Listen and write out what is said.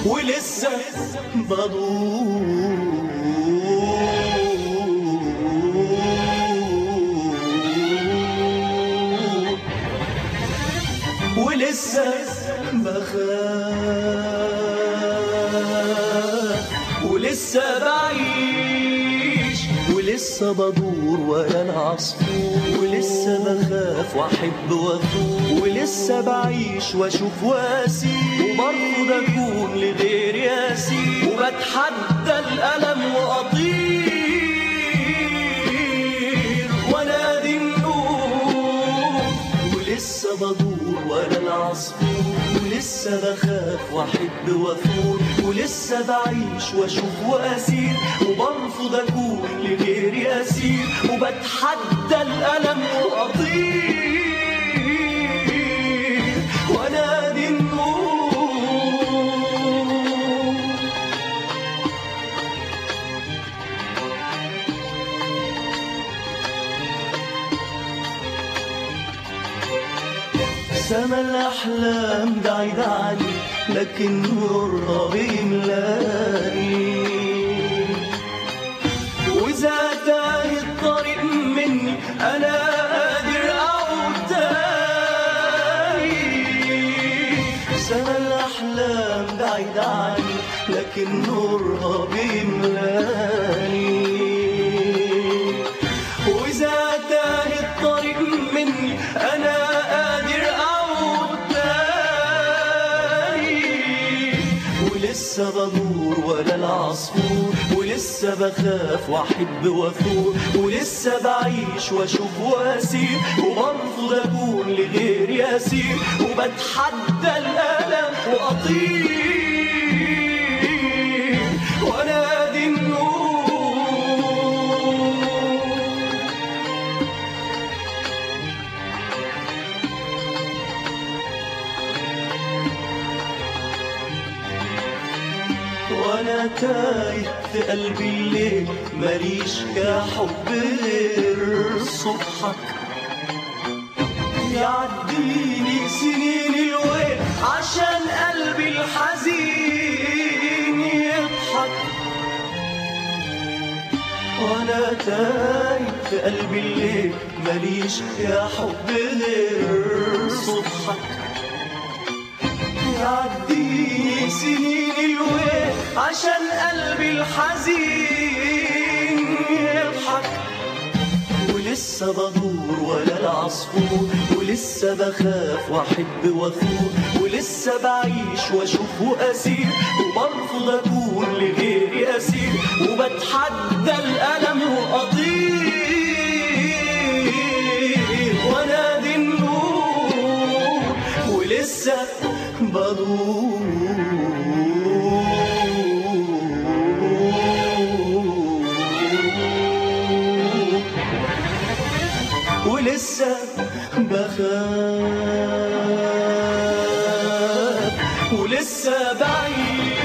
ولسه بدور ولسه بخاف ولسه بعيش ولسه بدور ولا العصفور ولسه بخاف واحب وافوق ولسه بعيش واشوف واسير وبرفض اكون لغير ياسير وبتحدى الالم واطير وانادي النور ولسه بدور ولا العصفور ولسه بخاف واحب وافور ولسه بعيش واشوف واسير وبرفض اكون لغير ياسير وبتحدى الالم واطير وانادي النور سما الأحلام بعيد عني لكن نورها بيملاني وإذا تاه الطريق مني أنا قادر أعود تاني سما الأحلام بعيد عني لكن نورها بيملاني وإذا تاه الطريق مني أنا قادر أعود تاني ولسه بدور ولا العصفور ولسه بخاف واحب وافور ولسه بعيش واشوف واسير وبرفض اكون لغير ياسير وبتحدى الالم واطير وانادي النور وانا تايه في قلبي الليل ماليش يا حب غير صبحك يعديني سنين الويل عشان قلبي الحزين يضحك وانا تايه في قلبي الليل ماليش يا حب غير صبحك يعدي سنين الويل عشان قلبي الحزين يضحك ولسه بدور ولا العصفور ولسه بخاف واحب وافور ولسه بعيش واشوف واسير وبرفض اكون لغير ياسير وبتحدى الالم واطير وانادي النور ولسه بدور ولسه بخاف ولسه بعيد